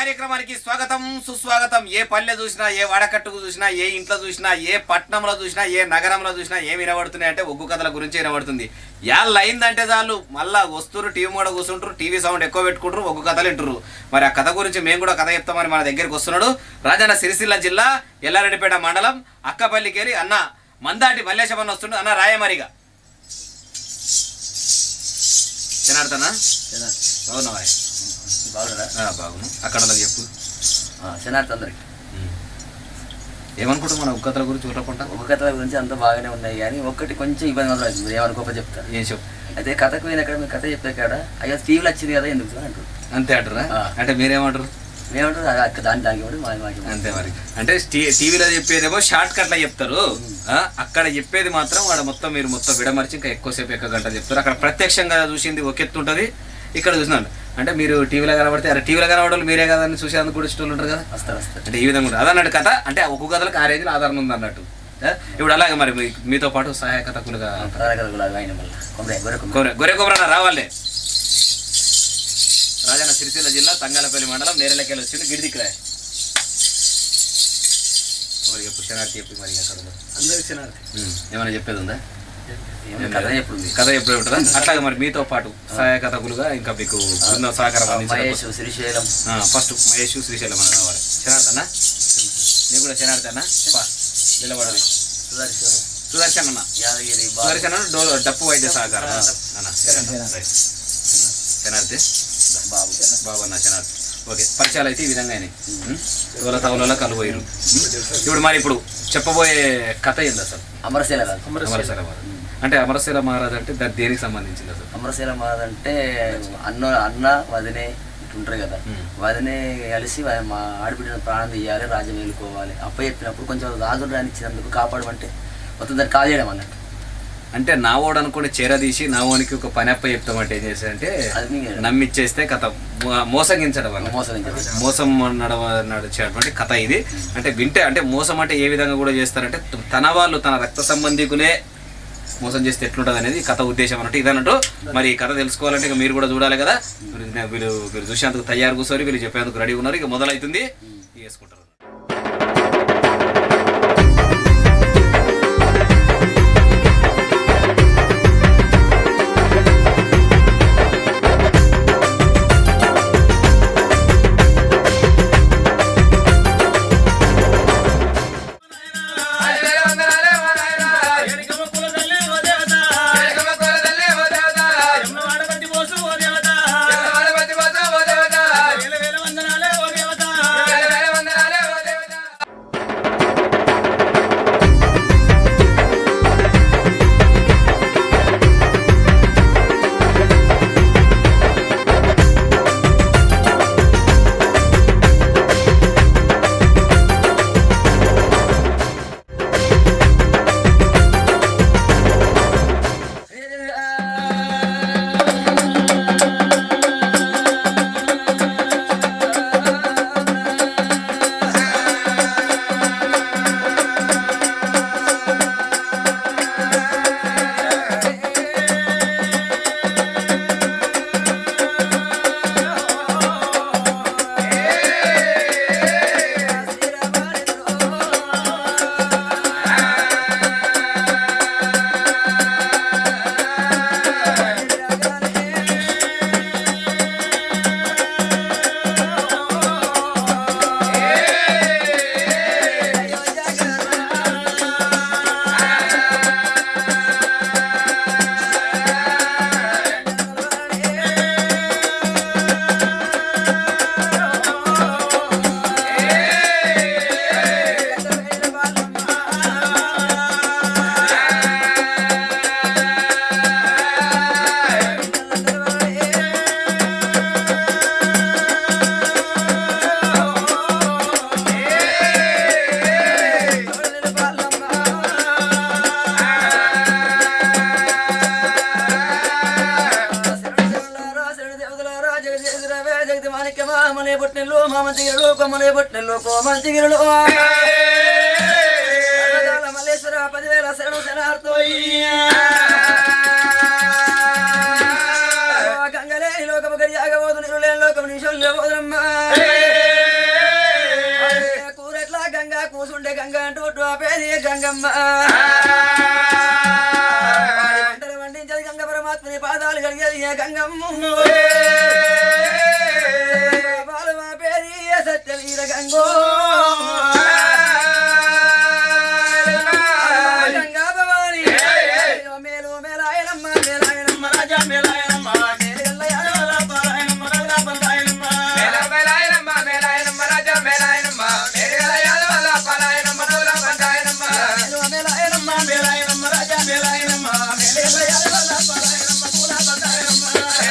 కార్యక్రమానికి స్వాగతం సుస్వాగతం ఏ పల్లె చూసినా ఏ వాడకట్టుకు చూసినా ఏ ఇంట్లో చూసినా ఏ పట్టణంలో చూసినా ఏ నగరంలో చూసినా ఏమి వినబడుతున్నాయి అంటే ఒగ్గు కథల గురించి వినబడుతుంది యాళ్ళు అయిందంటే చాలు మళ్ళా వస్తురు టీవీ కూడా కూర్చుంటారు టీవీ సౌండ్ ఎక్కువ పెట్టుకుంటారు ఒగ్గు కథలు వింటారు మరి ఆ కథ గురించి మేము కూడా కథ చెప్తామని మన దగ్గరికి వస్తున్నాడు రాజన్న సిరిసిల్ల జిల్లా ఎల్లారెడ్డిపేట మండలం అక్కపల్లికెళ్ళి అన్న మందాటి మల్లేశమన్న వస్తుండు అన్న రాయమరిగా తినాడుతానా బాగున్నావా బాగున్నారా ఆ, బాగున్నా అక్కడ వాళ్ళకి చెప్పు శనార్థి అందరికి ఏమనుకుంటాం మన ఉక్కతల గురించి చూడకుండా ఒక కథల గురించి అంత బాగానే ఉన్నాయి కానీ ఒక్కటి కొంచెం ఇబ్బంది మాత్రం అవుతుంది మీరు ఏమనుకోప చెప్తారు ఏం చెప్పు అయితే కథకు పోయిన అక్కడ మీరు కథ చెప్పే కాడ అయ్యో టీవీలో వచ్చింది కదా ఎందుకు సార్ అంటారు అంతే అంటారా ఆ. అంటే మీరేమంటారు మేమంటారు అది అక్క దాని దానికి కూడా మా మాకు అంతే మరి అంటే టీ- టీవీలో చెప్పేదేమో షార్ట్ కట్లో చెప్తారు ఆ, అక్కడ చెప్పేది మాత్రం వాడు మొత్తం మీరు మొత్తం విడమర్చి ఇంకా ఎక్కువసేపు ఎక్కువ గంట చెప్తారు అక్కడ ప్రత్యక్షంగా చూసింది ఒక ఎత్తు ఉంటుంది ఇక్కడ చూసినాను అంటే మీరు టీవీలో కనబడితే అరే టీవీలో కనబడాలి మీరే కదా అని చూసేందుకు కూడా ఇష్టం ఉంటారు కదా వస్తారు వస్తారు అంటే ఈ విధంగా ఉంటుంది అదన్నట్టు కథ అంటే ఒక్కొక్క కథలకు ఆ రేంజ్లో ఆధారం ఉంది అన్నట్టు ఆ, ఇప్పుడు అలాగే మరి మీ- మీతో పాటు సహాయ కథకులుగా ప్రధాన కథలు లాగా ఆయన మళ్ళీ కొమ్మరే గొర్రె కొమ్మరే. గొర్రె గొర్రె కొబ్బరన్న రావాలే రాజన్న సిరిసిల్ల జిల్లా తంగాలపల్లి మండలం నేరలకెళ్ళి వచ్చింది గిడిదిక్కురాయ్ మరి చెప్పు శనార్థి చెప్పి మరి అక్కడ ఉంది. అందరికి శనార్థి ఉమ్, ఏమైనా చెప్పేది ఉందా ఏమన్నా కథ ఎప్పుడు ఉంది కథ ఎప్పుడు ఉంటుందా అట్లాగే మరి మీతో పాటు సహాయ కథకులుగా ఇంకా మీకు బృందం సహకారం మహేష్ అందించడం శ్రీశైలం ఫస్ట్ మహేష్ శ్రీశైలం అని రావాలి శనార్థన్నా నేను కూడా శనార్థన్నా పా నిలబడాలి సుదర్శన్ సుదర్శన్ అన్న యాదగిరి బాలు సుదర్శన్ అన్న డో- డప్పు వైద్య సహకారం అన్న రైట్. శనార్థి బాబు బాబు అన్న శనార్థి ఓకే పరిచయాలు అయితే ఈ విధంగా అయినాయి తోల తవలలో కలుపోయారు ఇప్పుడు మరి ఇప్పుడు చెప్పబోయే కథ ఏంది అసలు అమరశీల కాదు అమరశీల మహారాజ్ అంటే అమరశీల మహారాజ్ అంటే దాని దేనికి సంబంధించింది అసలు అమరశీల మాది అంటే అన్న అన్న వదినే ఇట్లుంటారు కదా మ్మ్. వదినే కలిసి వా- మా ఆడబిడ్డను ప్రాణం తీయాలి రాజ్యం వెళ్ళుకోవాలి అప్ప చెప్పినప్పుడు కొంచెం రాజు రాని ఇచ్చినందుకు కాపాడమంటే మొత్తం దాన్ని కాల్ చేయడం అన్నట్టు అంటే నావోడు అనుకుని చేరదీసి నావోనికి ఒక పని అప్ప చెప్తామంటే ఏం చేశారంటే అది మీ- నమ్మిచ్చేస్తే కథ మో- మోసగించడం అన్న మోసగించడం మోసం నడవ నడిచేటువంటి కథ ఇది అంటే వింటే అంటే మోసం అంటే ఏ విధంగా కూడా చేస్తారంటే తన వాళ్ళు తన రక్త సంబంధికులే మోసం చేస్తే ఎట్లుంటుంది అనేది కథ ఉద్దేశం అన్నట్టు ఇదన్నట్టు మరి ఈ కథ తెలుసుకోవాలంటే ఇక మీరు కూడా చూడాలి కదా మీరు వీళ్ళు మీరు చూసేందుకు తయారు కూర్చొని వీళ్ళు చెప్పేందుకు రెడీ ఉన్నారు ఇక మొదలవుతుంది చేసుకుంటారు జగతి మాణిక్య మామనే పుట్టినలు మామంతిగిరులు కొమ్మనే పుట్టినలు కోమంతిగిరులు మల్లేశ్వర పదివేల శరణు శరణార్థోయి గంగలే లోకము గరియాగబోదు నిరులే లోకము నిశల్యబోదరమ్మ గడిగేది గంగమ్మ పంటలు పండించేది గంగ పరమాత్మని పాదాలు కడిగేది ఏ గంగమ్మ పాలు మా పేరు ఏ సత్యవీర గంగో గంగా భవాని మేలు మేలాయనమ్మ మేలాయనమ్మ రాజా మేలాయనమ్మ మేలు ఎల్లయ్య పారాయణమ్మ రాజా పారాయణమ్మ మేలు మేలాయనమ్మ మేలాయనమ్మ రాజా మేలాయనమ్మ మేలు ఎల్లయ్య పారాయణమ్మ పూల పారాయణమ్మ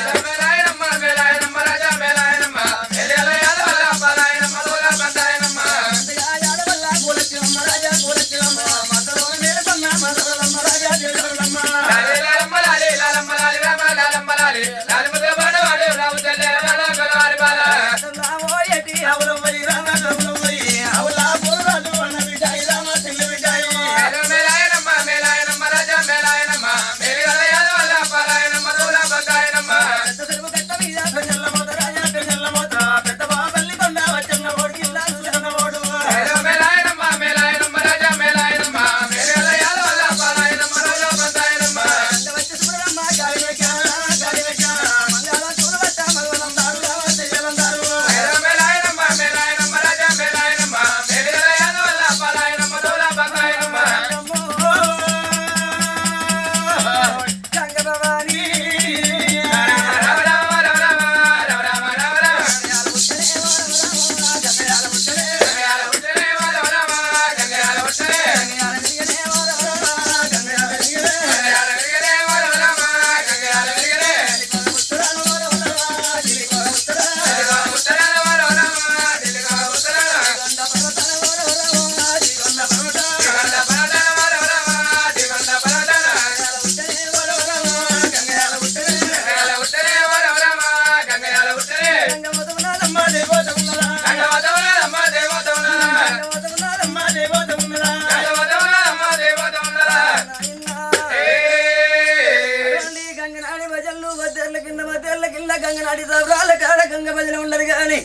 గంగనాడి భజనలు వద్దర్ల కింద మధ్యర్ల కింద గంగనాడి సబ్రాల కాడ గంగ భజన ఉండదు గాని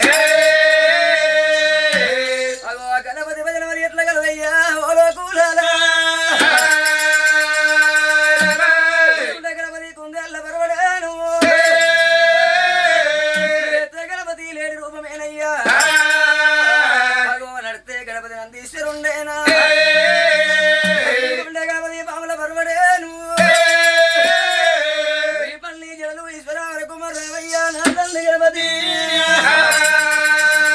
అగో ఆ గణపతి భజన మరి ఎట్లా కలవయ్యా ఓలో కూలాలా ఉండ గణపతి కుందేళ్ళ పరవడాను ఎత్త గణపతి లేడి రూపమేనయ్యా అగో నడితే గణపతి నందీశ్వరుండేనా ఉండ గణపతి పాముల పరవడాను పల్లి జడలు ఈశ్వర కుమార్ రేవయ్య నా తల్లి గణపతి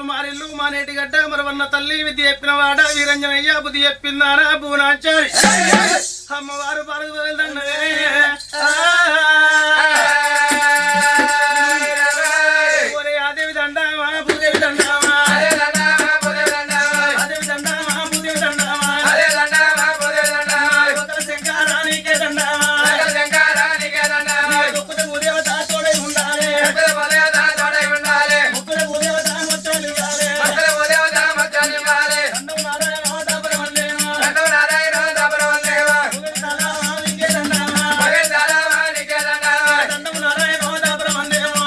మారిల్లు మానేటి గడ్డ మరవన్న తల్లి విద్య చెప్పిన వాడ వీరంజనయ్య బుద్ధి చెప్పిందారా భువనాచారి అమ్మవారు పరుగుదన్నదే ఒరే ఆదేవి దండామా భూదేవి దండామా ఆదేవి దండామా భూదేవి దండామా ఒకల శంకారానికే దండామా ఒక్కటే భూదేవత తోడై ఉండాలి ఒక్కటే భూదేవత మొత్తాలు ఇవ్వాలి దండం నారాయణ దాపరమల్లేమా భూదేవి దండామా నీకే దండామా దండం నారాయణ దాపరమల్లేమా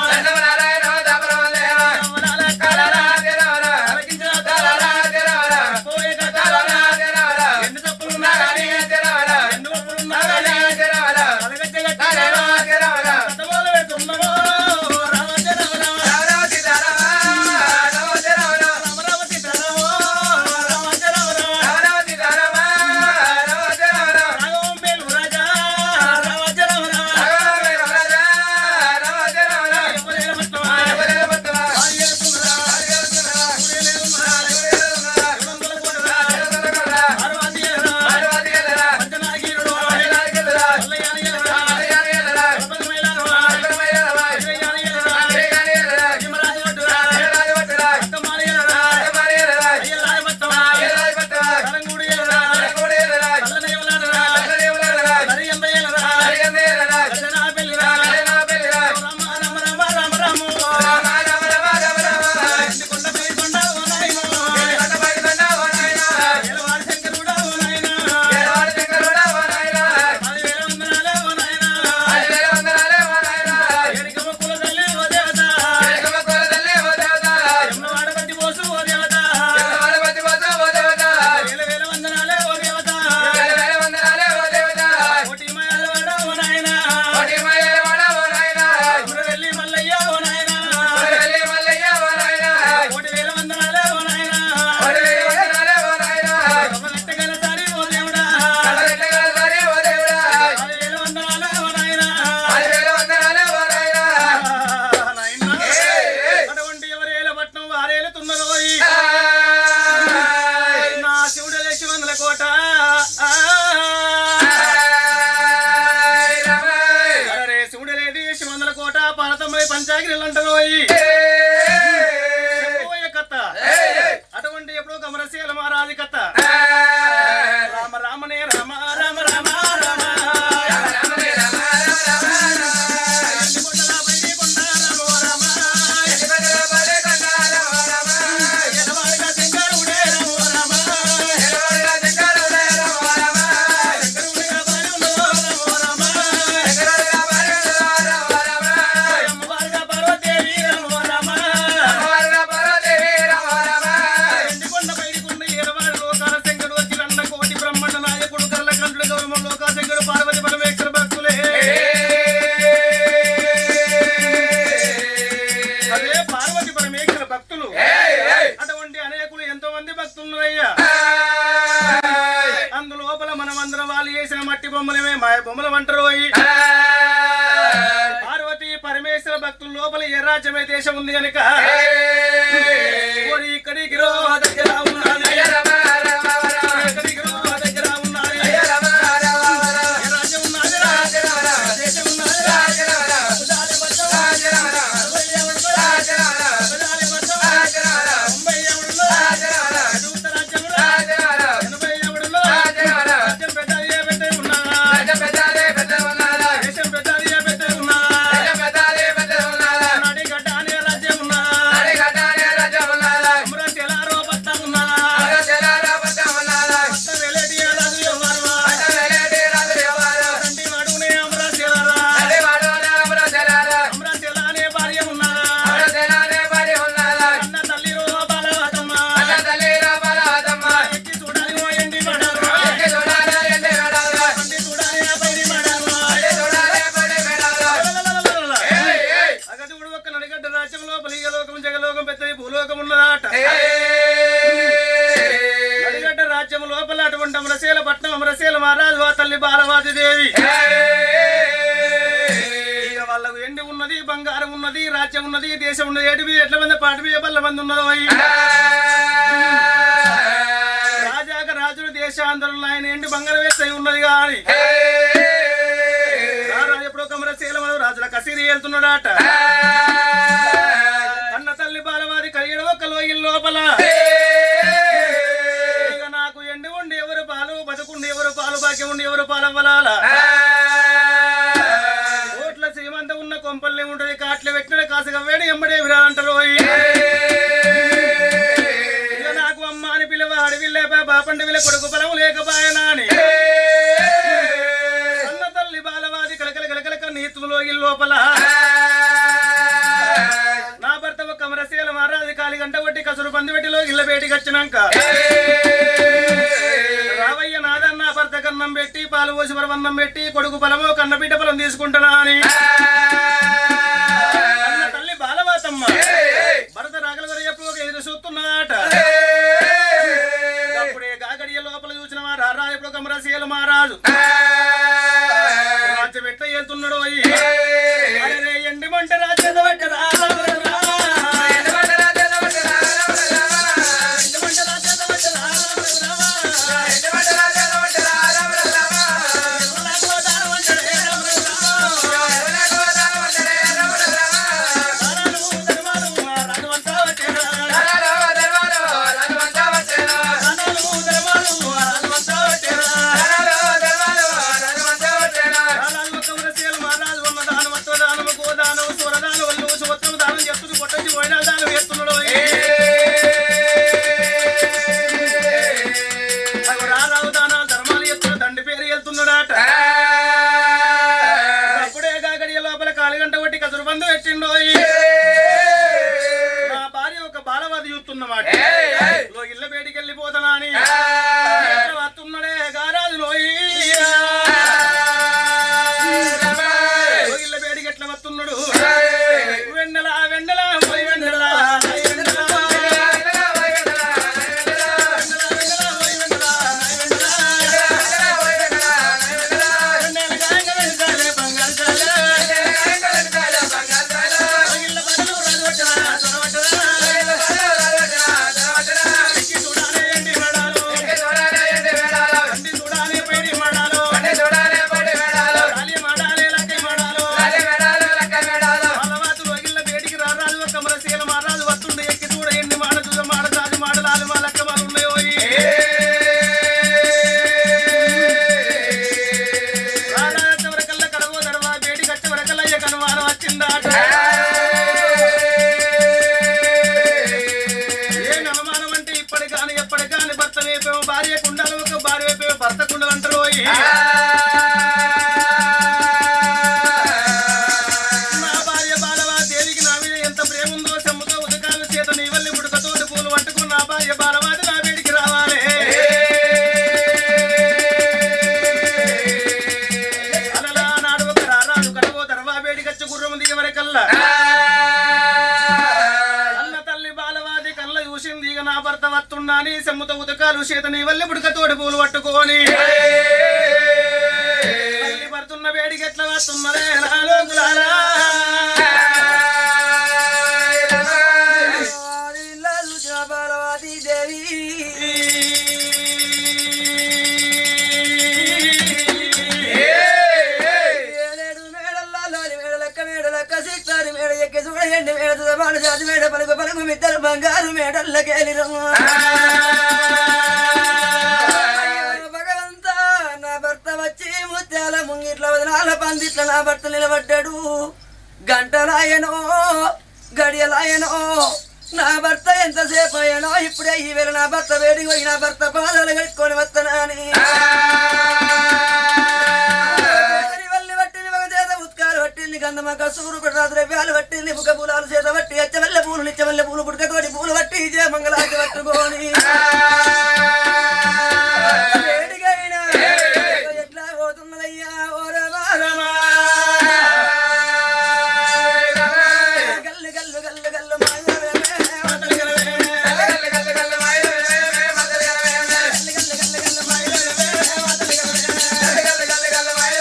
అమరాల కాలాల అలకించిన తాళాల పోయే కథాల ఎన్ని తప్పులున్నా గానీ ఎన్ని ఒప్పులున్నా గానీ అలగచ్చే గట్టాలేవా కథమోలు పెట్టున్నావో రామచంద్ర రామ అమరావతి తరవో రామచంద్ర రామ రాఘవం పేలు రాజా రామచంద్ర రామ ఎవరైనా పట్టవా ఆర్యేసురా సూర్యలేరురా ఎవరందల కోటరా పార్వతీయరా పంచనాగిరుడు మల్లయానియరా ప్రపంచమైలారా విజయానియరా భీమరాజు వడ్డురా అక్కమానియరా అయ్యలాయ పట్టవా కలంగూడియరా కల్లనేవులాడరా దరియంబయ్యలరా గజనా పెళ్ళిరా రామ రామ రామ రామ రాము కొండ పై కొండ ఓ నాయనో ఏలవాడి శంకరుడా ఓ నాయనా పదివేల వందనాలే ఓ నాయనా ఏడికమ్మ కుల తల్లి ఓ దేవత యమునవాడ బట్టి పోసు ఓ దేవత వేల వేల వందనాలే ఓ దేవత కోటి మాయలవాడ ఓ నాయనా యమునవెల్లి మల్లయ్య ఓ నాయనా కోటి వేల వందనాలే ఓ నాయనా రవ్వనెట్టగల సారి ఓ దేవుడా పదివేల వందనాలే ఓ నాయనా నాయనా అటువంటి ఎవరేల పట్నం వారేలుతున్నరోయి నా శివుడు లేచి వందల కోట అరే శివుడు లేది వందల కోట పాలతమ్మై పంచాగిరిలు అంటారోయి పోయే కథ అటువంటి ఎప్పుడు కమరశీల మహారాజు కథ రామ రామనే రామ రామ రామ రామ ఎన్ని కొండల పైడి కొండ రామ రామ ఎడవాడిగా శంకరుడే రామ రామ శంకరుడిగా బాలులో రామ రామ అమ్మవారుగా పార్వతీదేవి రామ రామ ఎండికొండ పైడికొండ ఏడవాడు లోకాల శంకరుడు వచ్చి రండ కోటి బ్రహ్మాండ నాయకుడు కర్ల కంఠుడు గౌరవం లోకా శంకరుడు పార్వతి పరమేశ్వర భక్తులే అదే పార్వతి పరమేశ్వర భక్తులు అటువంటి అనేకులు ఎంతో మంది భక్తులున్నారయ్యా అందులోపల మనమందరం వాళ్ళు చేసిన మట్టి బొమ్మలమే మాయ బొమ్మలు అంటారు అయ్యి పార్వతి పరమేశ్వర భక్తుల లోపల ఏ రాజ్యమే దేశం ఉంది కనుక ఓరి ఇక్కడికి రో దగ్గర ఉన్నది ఇక్కడికి రో దగ్గర ఉన్నది ఏ రాజ్యం ఉన్నది రా? దేశం ఉన్నది రా? ఉదాలి వర్షం, అరవై ఏడులో, ఉదాలి వర్షం, తొంభై ఏడులో, అడుగుత రాజ్యములో, ఎనభై ఏడులో, రాజ్యం పెద్దది ఏ పెద్ద ఉన్నదా? దేశం పెద్దది ఏ పెద్ద ఉన్నదా? నాడి గడ్డ అనే రాజ్యం ఉన్నదా? అమరావతి ఎలా రూపత్తా ఉన్నదా? పట్ట వెలేటి ఏ రాజు ఎవరువా? తండ్రి వాడునే అమరావతి ఎలారా? అమరావతి ఎలా అనే భార్య ఉన్నదా? అన్న తల్లి రో బాలవతమ్మ. ఎక్కి చూడాలి ఓ ఎండి పడారు. పండి చూడాలి ఆ పైడి పడారు. అగదుడు ఒక్క నడిగడ్డ రాజ్యం లోపల ఈ లోకం జగలోకం పెద్దది భూలోకం ఉన్నదాట నడిగడ్డ రాజ్యం లోపల అటువంటి అమరశీల పట్నం అమరశీల మహారాజు ఆ తల్లి బాలవాది దేవి ఇక వాళ్ళకు ఎండి ఉన్నది బంగారం ఉన్నది రాజ్యం దేశం ఉన్నది ఈ దేశం ఉన్నది ఏటి మీద ఎట్ల మంది పాటి మీద పల్ల మంది ఉన్నదో అయ్యి రాజాక రాజులు దేశాంతరంలో ఆయన ఎండి బంగారం వేస్తే ఉన్నది కానీ రాజు ఎప్పుడో కమర శీలమను రాజుల కసిరి వెళ్తున్నాడట అన్న తల్లి బాలవాది కలిగడ ఒక లోయల లోపల ఇక నాకు ఎండి ఉండి ఎవరు పాలు బతుకుండి ఎవరు పాలు బాకి ఉండి ఎవరు పాలవ్వలాల కోట్ల శ్రీమంత ఉన్న కొంపల్ని ఉంటది కాట్ల పెట్టిన కాసుగా వేడి ఎంబడే విరా అంటారు ఇక నాకు అమ్మ అని పిలవ అడవిల్లే బాపండి విల కొడుకు బలం లేకపాయనా అని అన్న తల్లి బాలవాది కలకల కలకల నీతులో లోపల నా భర్త ఒక కమరశీల మారాది కాలి గంట కొట్టి కసురు పంది పెట్టిలో ఇళ్ళ బయటికి వచ్చినాక రావయ్య నాదన్న భర్త కన్నం పెట్టి పాలు పోసి పరమన్నం పెట్టి కొడుకు పొలము కన్న బిడ్డ పొలం తీసుకుంటున్నా అని అన్న తల్లి బాలవాతమ్మ భరత రాగల గారు చెప్పు ఒక ఎదురు చూస్తున్నదాట అప్పుడే గాగడియ లోపల చూసిన వారు రా ఎప్పుడు కమరశీల మహారాజు రాజ్యం ఎట్లా వెళ్తున్నాడు అయ్యి అరే ఎండి మంట రాజ్యం పెట్టరా ఎండి మంట రాజ్యం పెట్టరా అప్పుడే కాకడియ లోపల కాలిగంట కొట్టి కసురు బంధు పెట్టిండోయి నా భార్య ఒక బాలవాది చూస్తున్నమాట లో ఇళ్ళ బయటికి వెళ్ళిపోతానా అని ఎక్కడ వస్తున్నాడే గారాజు లోయి లో ఇళ్ళ బయటికి ఎట్లా వస్తున్నాడు వెన్నెల వెన్నెల పోయి వెన్నెల పోయి వెన్నెల. వెన్నెల, వెన్నెల, పోయి వెన్నెల, వెన్నెల. వెన్నెల గాంగ వెనకాలే బంగారు చాలే. లో ఇళ్ళ బడులు రాజవట్టరా, చొరవట్టరా. ఎక్కి చూడాలే ఎండి మడాలు. కండి చూడాలే పైడి మడాలు. కాలి మడాలే లక్కై మడాలు. అలవాటు రోగిళ్ళ వేడికి రారాజు ఒక కమరశీల మారాజు వస్తుండే ఎక్కి చూడ ఎండి మాడ చూడ మాడ రాజు మాడలాలు మా లక్క వాళ్ళు ఉన్నాయో రారాజవరకల్లా కడవో దడవా వేడి కచ్చవరకల్లా అయ్య కనుమానం వచ్చిందాట ఏం అనుమానం అంటే ఇప్పటి కాని ఎప్పటి కాని భర్త వేపేమో భార్య కుండాలు ఒక భార్య వేపేమో భర్త కుండలు అంటారు నా భార్య బాలవా దేవికి నా మీద ఎంత ప్రేమ ఉందో చెమ్ముతో ఉదకాలు చేత నీ వల్లి ఉడకతోటి పూలు పట్టుకుని నా భార్య బాలవాది నా వేడికి రావాలి అలలా నాడు ఒక రారాజు కడవో దర్వా వేడికచ్చి గుర్రం దిగవరకల్లా అన్న తల్లి బాలవాది కళ్ళ చూసింది ఇక నా భర్త వస్తున్నాని సెమ్ముతో ఉదకాలు చేత నీ వల్లి ఉడకతోటి పూలు పట్టుకొని తల్లి పడుతున్న వేడికి ఎట్లా వస్తున్నదే నాలో గులాలా. ఏడేడు మేడల్లా లాలి మేడలక్క మేడలక్క సిక్తారి మేడ ఎక్కి చూడండి మేడ తుదబాడు జాతి మేడ పలుకు పలుకు మిద్దరు బంగారు మేడల్లకేలి భగవంతా నా భర్త వచ్చి ముత్యాల ముంగిట్ల వదనాల పందిట్ల నా భర్త నిలబడ్డాడు గంటలాయనో గడియలాయనో నా భర్త ఎంతసేపు అయ్యానో ఇప్పుడే ఈ వేళ నా భర్త వేడికి పోయి నా భర్త పాదాలు కట్టుకొని వస్తానని వారి వల్లి పట్టింది ఒక చేత ఉత్కాలు పట్టింది గంధమక సూరు కూడా ద్రవ్యాలు పట్టింది ముఖ పూలాలు చేత పట్టి అచ్చవల్ల పూలు నిచ్చవల్ల పూలు పుడకతోటి పూలు పట్టి జయ మంగళాకి పట్టుకొని వేడిగైనా ఎట్లా పోతున్నదయ్యా ఓ రమా రమా. గల్లు గల్లు గల్లు గల్లు మాయమే, వదలు గలవే. గల్లు గల్లు గల్లు మాయమే, వదలు గలవే.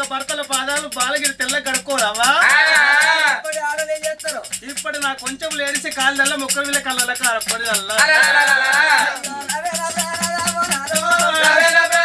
భర్తల పాదాలు బాలగిరి తెల్ల కడుక్కోరావా ఇప్పటి ఆడలు ఏం చేస్తారు ఇప్పటి నా కొంచెం లేడిసి కాళ్ళ ముక్క వీళ్ళ కళ్ళ కారపడిదల్లా అవే నా ప్రాణాలు నాలో.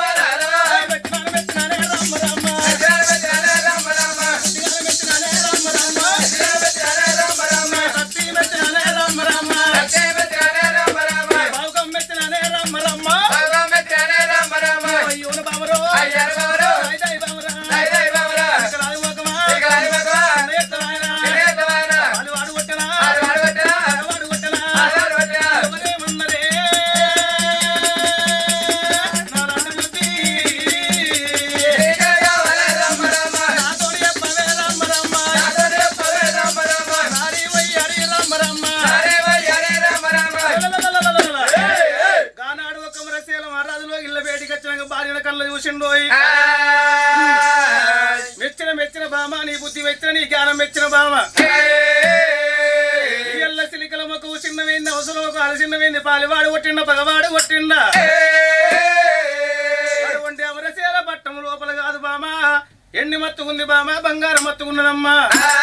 గానాడు ఒక మరసేల మహారాజులో ఇళ్ళ బయటికి వచ్చినాక భార్యల కళ్ళ చూసిండోయ్ మెచ్చిన మెచ్చిన బామ నీ బుద్ధి మెచ్చిన నీ జ్ఞానం మెచ్చిన బామ ఎల్ల సిలికల మొక్క చిన్నవేంది అవసరం ఒక అలసిన్నవేంది పాలివాడు కొట్టిండ పగవాడు కొట్టిండ అటువంటి అమరసేల పట్టం లోపల కాదు బామ ఎన్ని మత్తుకుంది బామ బంగారం మత్తుకున్నదమ్మా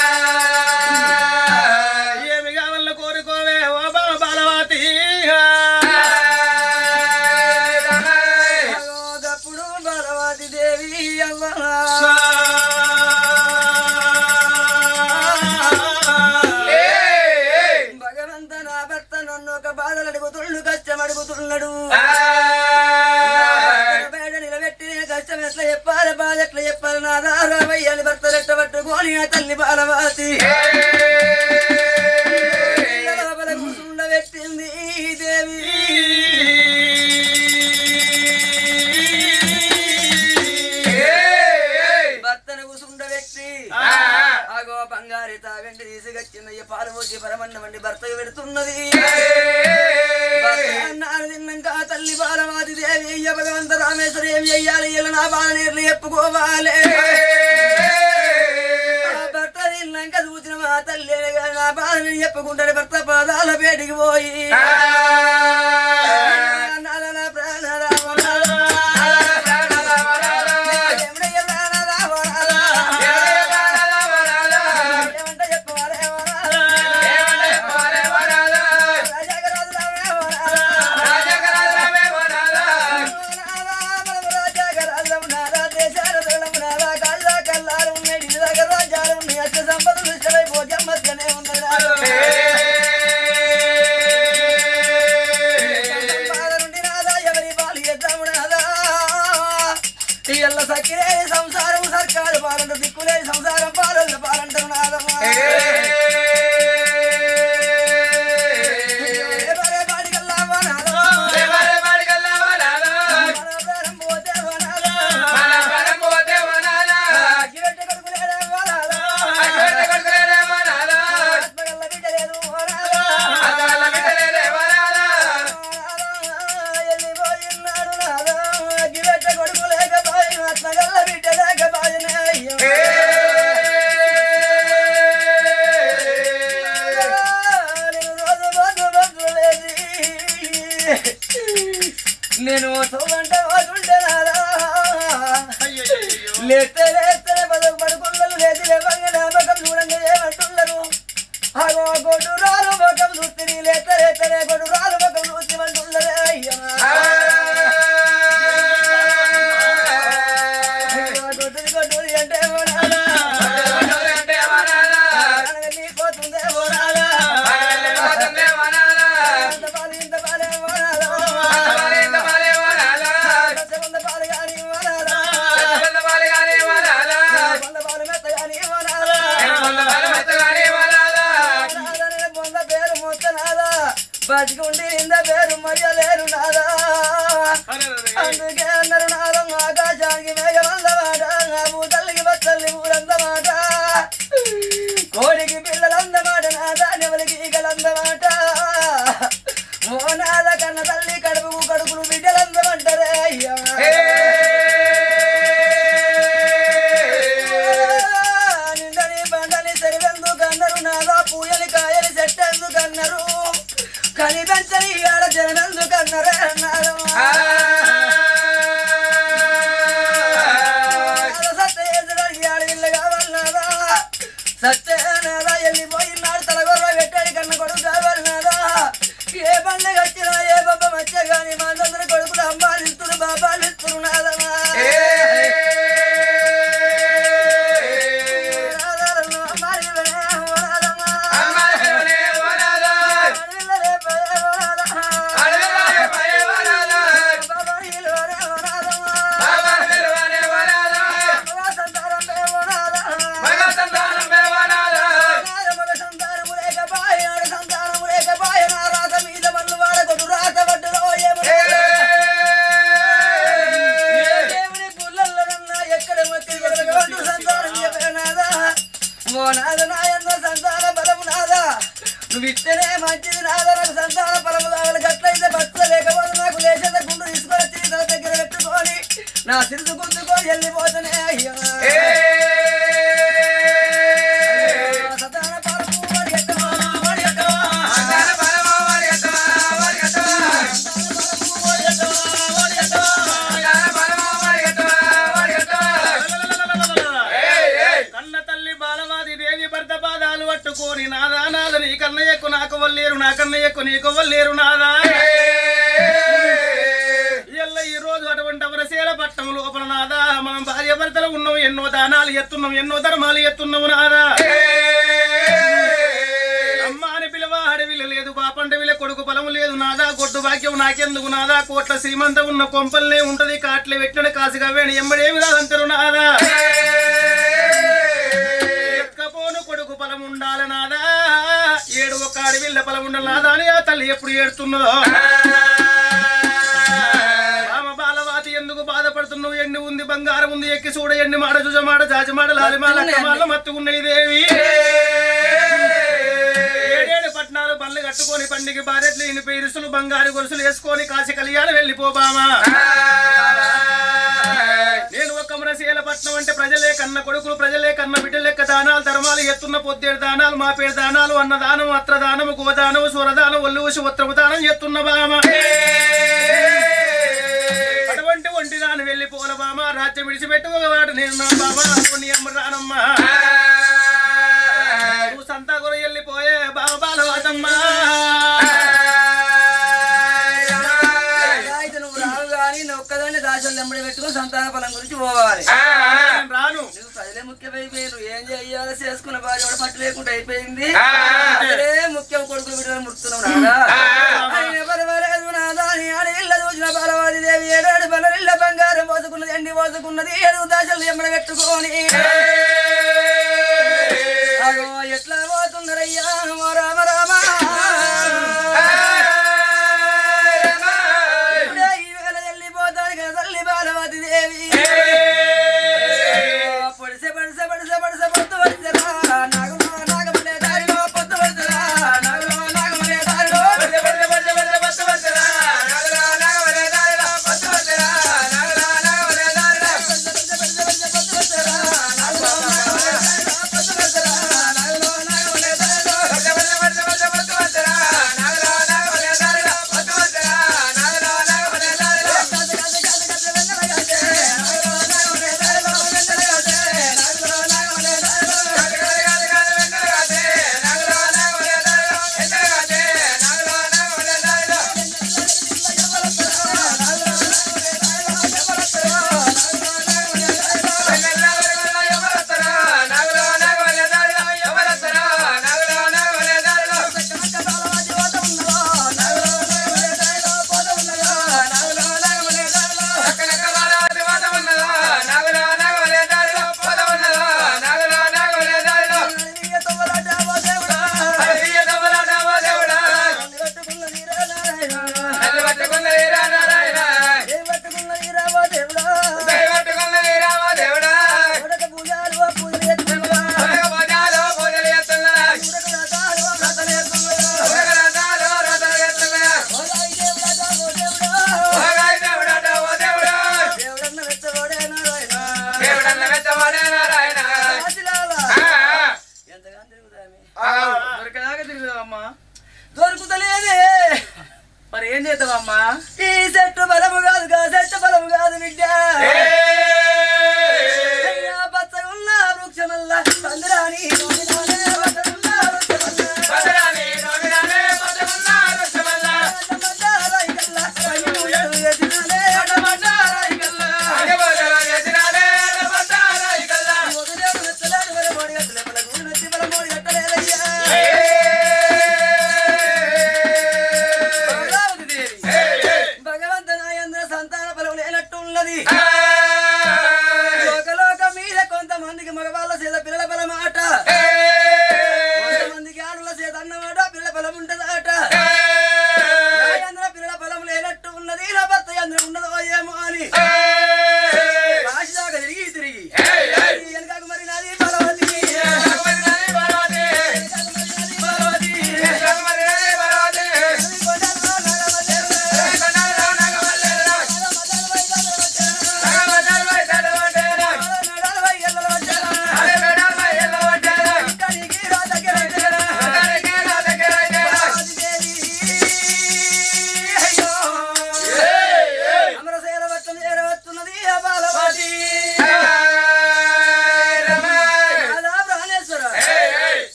ఏమి కావాల కోరుకోవే ఓ బామ బాలవాతి అగోదప్పుడు బలవతి దేవి అవ్వ భగవంత నా భర్త నన్ను ఒక బాధలు అడుగుతుండు కష్టం అడుగుతున్నాడు బయట నిలబెట్టి నేను కష్టం ఎట్లా చెప్పాలి బాధ ఎట్లా చెప్పాలి నా దారామయ్యాలి భర్త రెట్ట పట్టుకొని నా తల్లి బాలవాతి లోపల కూర్చుండబెట్టింది దేవి భర్తను కూర్చుండబెట్టి ఆగో బంగారి తాగండి తీసుకొచ్చిందయ్య పాలు పోసి పరమన్న వండి భర్తకు పెడుతున్నది భర్త అన్నాడు తిన్నాక ఆ తల్లి బాలవాది దేవి అయ్య భగవంత రామేశ్వర ఏం చెయ్యాలి ఇలా నా బాధ నేర్లు చెప్పుకోవాలి ఆ భర్త తిన్నాక చూసిన మా తల్లి నా బాధ నేను చెప్పుకుంటాడు భర్త పాదాల పేటికి పోయి నాన్న నా ప్రాణ రామ ఎముడయ్య ప్రాణ రామ ఏమంట చెప్పవాలే రాజాగరాజు ఎల్ల సక్కిరే సంసారం సర్కారు పాలంట దిక్కులే సంసారం పాలన్న పాలంటారు నాదమ్మా ఎవరే పాడికల్లా వనాలో మన ప్రారం పోతే వనాలో అగ్గిపెట్టె కొడుకులేడే వనాలో ఆత్మగల్ల బిడ్డ లేదు వనాలో వెళ్ళిపోయినాడు నాదో అగ్గిపెట్టె కొడుకు లేకపోయిన ఆత్మగల్ల బిడ్డ లేకపోయిన అయ్యో నేను రోజు రోజు బతులేది నేను తోమంట వదుంటే నాదా లేతే లేతే పదకు పడుకున్నారు లేచి లేవంగా నా ముఖం చూడండి ఏమంటున్నారు అగో గొడ్డు రాలు ముఖం చూస్తే లేతే లేతే గొడ్డు రాలు ముఖం చూసి అంటున్నారే అయ్యా గొడ్డుది గొడ్డుది అంటే ఓనాలా నీ పోతుందే ఓనాలా ఇంత పాలు ఇంత పాలే ఓనాలా కొంత పాలు కానీ ఓనాలా కొంత పాలు మెత్త కానీ ఓనాలా నాదనే పొంద పేరు మొత్తనాదా బతికుండి ఇంద పేరు మర్యలేరు నాదా అందుకే అన్నారు నాదం ఆకాశానికి మేఘమందమాట నా భూతల్లికి బత్తల్లి ఊరందమాట కోడికి పిల్లలందమాట నాదా నెవలికి ఈగలందమాట ఓ నాద కన్న తల్లి కడుపుకు కడుపులు బిడ్డలందమంటారే అయ్యా నిందని బండని తెరివెందుకు అన్నారు నాదా పూయని కాయని చెట్టెందుకు అన్నారు కని పెంచని ఆడ జనమెందుకు అన్నారే అన్నారు సత్తే నా సిరుసు గుర్తుకొని వెళ్ళిపోతనే అయ్యా సతాన పరపు వాడి ఎత్తవా, వాడి ఎత్తవా. సతాన పరపు వాడి ఎత్తవా, వాడి ఎత్తవా. కన్న తల్లి బాలవాది దేవి భర్త పాదాలు పట్టుకొని నాదా నాద నీ కన్న ఎక్కువ నాకు వల్లేరు నా కన్న ఎక్కువ నీకు వల్లేరు నాదా ఎల్ల ఈ రోజు అటువంటి అవరశీల పట్టం లోపల నాదా మనం భార్య భర్తలు ఉన్నాం ఎన్నో దానాలు ఎత్తున్నాం ఎన్నో ధర్మాలు ఎత్తున్నాము నాదా అమ్మ అని పిలవ అడవిల లేదు బాపంట విల కొడుకు పొలము లేదు నాదా కొట్టు భాగ్యం నాకెందుకు నాదా కోట్ల శ్రీమంతం ఉన్న కొంపల్నే ఉంటది కాట్లే పెట్టిన కాసుగా వేణి ఎంబడేమి రాదంటారు నాదా ఎక్కపోను కొడుకు పొలం ఉండాలి నాదా ఏడు ఒక అడవిల్ల పొలం ఉండాలి నాదా అని ఆ తల్లి ఎప్పుడు ఏడుతున్నదో రామ బాలవాతి ఎందుకు బాధపడుతున్నావు ఎన్ని ఉంది బంగారం ఉంది ఎక్కి చూడ ఎన్ని మాడ జుజమాడ జాజమాడ లాలిమాల అక్కమాల మత్తుకున్నది దేవి ఏడేడు పట్నాలు బళ్ళు కట్టుకొని పండికి బారెట్లు ఇన్ని పేరుసులు బంగారు గొలుసులు వేసుకొని కాశీ కళ్యాణం వెళ్ళిపోబామా నేను ఒక మురసీల పట్నం అంటే ప్రజలే కన్న కొడుకులు ప్రజలే కన్న బిడ్డల లెక్క దానాలు ధర్మాలు ఎత్తున్న పొద్దేడు దానాలు మా పేరు దానాలు అన్నదానం అత్రదానము గోదానము సూరదానం ఒళ్ళు ఊసి ఉత్తరము దానం ఎత్తున్న బామ అటువంటి ఒంటి దాని వెళ్ళి పోల బామ రాజ్యం విడిచిపెట్టు ఒక వాడు నేను నా బామ నీ అమ్మ రానమ్మా నువ్వు సంతాగుర వెళ్ళిపోయే బావ బాలవాదమ్మా అయితే నువ్వు రావు కానీ నువ్వు ఒక్కదాన్ని దాచులు వెంబడి పెట్టుకుని సంతాన ఫలం గురించి పోవాలి నేను రాను నువ్వు ప్రజలే ముఖ్యమైపోయారు ఏం చెయ్యాలో చేసుకున్న భార్య కూడా పట్టు లేకుండా అయిపోయింది ప్రజలే ముఖ్యం కొడుకులు బిడ్డలు ముడుతున్నావు నాదా ఆయన పర్వాలేదు నాదా అని అడవిల్ల చూసిన పరవాది దేవి ఏడాడు బలరిల్ల బంగారం పోసుకున్నది ఎండి పోసుకున్నది ఏడు దాశలు ఎమ్మడ పెట్టుకొని అగో ఎట్లా పోతున్నారయ్యా ఓ రామ రామ ఇప్పుడే ఈ వేళ వెళ్ళిపోతాను కదా తల్లి బాలవతి దేవి పొడిసె పొడిసె పొడిసె పొడిసె పొత్తు పడిసెరా నాగలో నాగమలే దారిలో పొత్తు పడిసెరా నాగలో నాగమలే దారిలో పొత్తు పడిసె పొడిసె పొడిసె పొత్తు పడిసెరా నాగలో నాగమలే దారిలో పొత్తు పడిసెరా నాగలో నాగమలే దారిలో పొత్తు పడిసె పొడిసె పొడిసె పొత్తు పడిసెరా నాగలో నాగమలే దారిలో పొత్తు పడిసెరా నాగలో నాగమలే దారిలో పొత్తు పడిసె పొడిసె పొడిసె పొత్తు పడిసెరా నాగలో నాగమలే దారిలో పొత్తు పడిసెరా నాగలో నాగమలే దారిలో గజ గజ గజ గజ వెన్నెల గజ నాగలో నాగమలే దారిలో వెన్నెల గజ నాగలో నాగమలే దారిలో గజ గజ గజ గజ వెన్నెల గజ నాగలో నాగమలే దారిలో వెన్నెల గజ నాగలో నాగమలే దారిలో దొరికేదాకా తిరుగుదామమ్మా దొరుకుతలేదే మరి ఏం చేద్దామమ్మా ఈ చెట్టు బలము కాదు గా చెట్టు బలము కాదు బిడ్డ అయ్యా పచ్చగున్న వృక్షమల్ల పందిరాని నోమినానే పచ్చగున్న వృక్షమల్ల అడ్డమడ్డారాయి కల్ల పైనులు ఎదినానే అడ్డమడ్డారాయి కల్ల మొదలేడు నెత్తలేడు వర మోడి గట్టలే పలగూడు నెత్తి బల మోడి గట్టలేదయ్యా అమరావతి దేవి భగవంత నాయంద్ర సంతాన ఫలం లేనట్టు ఉన్నది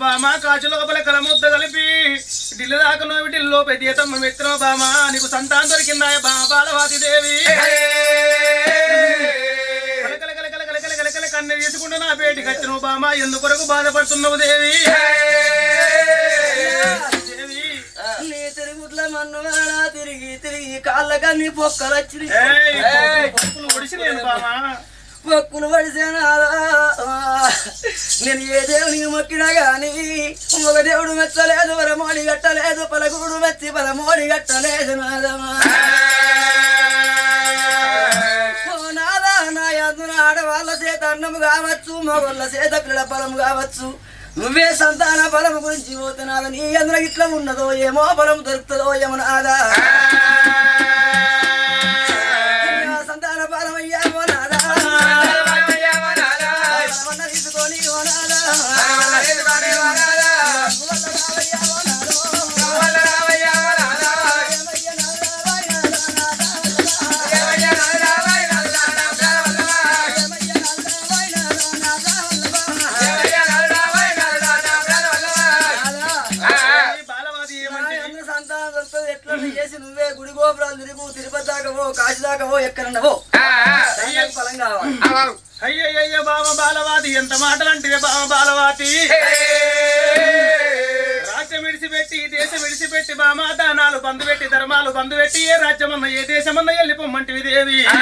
బామా కాచు లోపల కలముద్ద కలిపి ఢిల్లీ దాకా నోవి ఢిల్లో పెద్దమ్మ మెత్తిన బామా నీకు సంతానం దొరికిందాయ బా బాలవాతి దేవి కలకల కలకల కలకల కలకల కన్నె తీసుకుంటూ నా పేటికి వచ్చిన బామా ఎందుకొరకు బాధపడుతున్నావు దేవి దేవి నీ తిరుగుట్ల మన్నువాడా తిరిగి తిరిగి కాళ్ళగా నీ పొక్కలు వచ్చి ఏయ్, పొక్కులు ఒడిసినాను బామా పొక్కులు పడిసేనాదా నేను ఏ దేవునికి మొక్కినా గాని ఒక దేవుడు మెచ్చలేదు పరమోడి గట్టలేదు పలకుడు మెచ్చి పరమోడి గట్టలేదు నాదమా ఓ నాదా నా యందున ఆడవాళ్ళ చేత అన్నము కావచ్చు మగళ్ళ చేత క్రీడ బలం కావచ్చు నువ్వే సంతాన బలం గురించి పోతున్నావు నీ అందులో ఇట్లా ఉన్నదో ఏమో బలం దొరుకుతుందో ఏమో నాదా నా సంతాన బలం అయ్యామో నాదా బలమన్న తీసుకొని ఓ నాదా వల్ల రావయ్యామో నాదో. ఏమయ్య నాదా, వాయ్ నాదా, నాదా, ఏమయ్య నాదా, వాయ్ నాదా, నాదా. ఈ బాలవాది ఏమంటే అందరూ సంతానం దొరుకుతుంది ఎట్లా చేసి నువ్వే గుడి గోపురాలు తిరుగు తిరుపతి దాకవో కాశీ దాకవో ఎక్కడన్నవో సంతానం ఫలం కావాలి అయ్యయ్య బామ బాలవాతి ఎంత మాటలంటే బామ బాలవాతి రాజ్యం విడిచిపెట్టి దేశం విడిచిపెట్టి బామ దానాలు బంధు పెట్టి ధర్మాలు బంధు పెట్టి ఏ రాజ్యమన్న ఏ దేశమన్న వెళ్ళిపోమ్మంటివి దేవి ఇక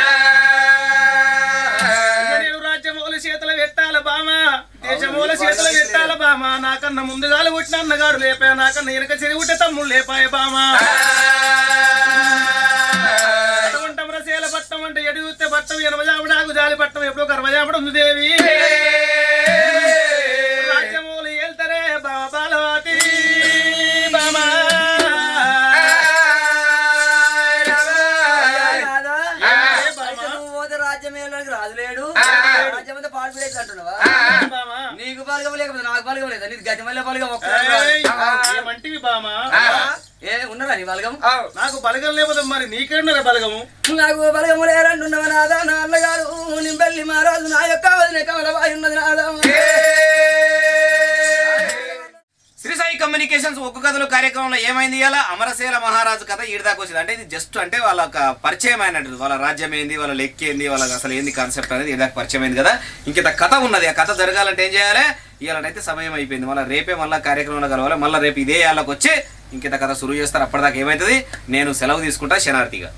నేను రాజ్యమూల చేతులు పెట్టాల బామ దేశమూల చేతులు పెట్టాల బామ నాకన్నా ముందుగాలు పుట్టిన అన్నగారు లేపాయ నాకన్నా వెనక చెరువుట తమ్ముళ్ళు లేపాయ బామ అటువంటం రసేల పట్టం అంటే ఎడుగుతే పట్టం ఎనభజాముడాకు జాలి పట్టం ఎప్పుడో కర్మజాముడు ఉంది దేవి రాజ్యమూలు వెళ్తారే బామ బాలవాతి బామా కాదా? ఏ అయితే బామా? నువ్వు పోతే రాజ్యమేలోకి రాజు లేడు రాజ్యం అంతా పాడిపోయేది అంటున్నావా బామా నీకు బలగం లేకపోతే నాకు బలగం లేదా నీకు గజమల్ల బలగం ఒక్క ఏయ్, ఏమంటివి బామా ఏ ఉన్నదా నీ బలగం నాకు బలగం లేకపోతే మరి నీకేడున్నారా బలగము నాకు బలగము లేరంటున్నవ నాదా నా అన్నగారు నింబెల్లి మహారాజు నా యొక్క వదిన కమలబాయి ఉన్నది నాదా శ్రీ సాయి కమ్యూనికేషన్స్ ఒక్క కథలు కార్యక్రమంలో ఏమైంది ఇలా అమరశీల మహారాజు కథ ఈడి దాకా వచ్చింది అంటే ఇది జస్ట్ అంటే వాళ్ళ ఒక పరిచయం అయినట్టు వాళ్ళ రాజ్యం ఏంది వాళ్ళ లెక్క ఏంది వాళ్ళకి అసలు ఏంది కాన్సెప్ట్ అనేది ఈడి దాకా పరిచయం అయింది కదా ఇంకిత కథ ఉన్నది ఆ కథ జరగాలంటే ఏం చేయాలి ఇవాళనైతే సమయం అయిపోయింది మళ్ళీ రేపే మళ్ళీ కార్యక్రమంలో కలవాలి మళ్ళీ రేపు ఇదే ఏళ్ళకి వచ్చి ఇంకిత కథ సురువు చేస్తారు అప్పటిదాకా ఏమవుతుంది నేను సెలవు తీసుకుంటా శనార్థిగా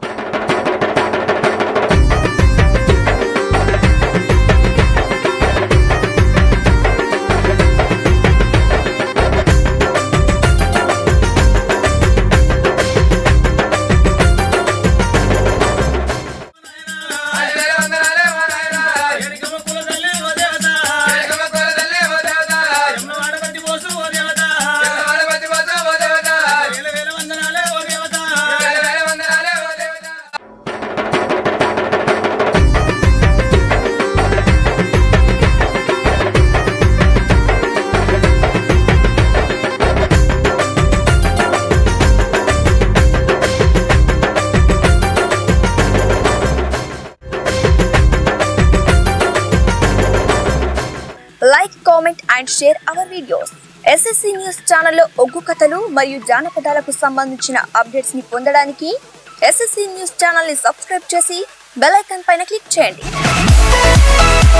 ఎనకమ కులదల్లే ఓ దేవత, ఎమ్మ వాడబట్టి పోసు ఓ దేవత, వేల వేల వందనాలే ఓ దేవత. Like comment and share our videos SSC news ఛానల్లో ఒగ్గు కథలు మరియు జానపదాలకు సంబంధించిన అప్డేట్స్ ని పొందడానికి ఎస్ఎస్సి న్యూస్ ఛానల్ ని సబ్స్క్రైబ్ చేసి బెల్ ఐకాన్ పైన క్లిక్ చేయండి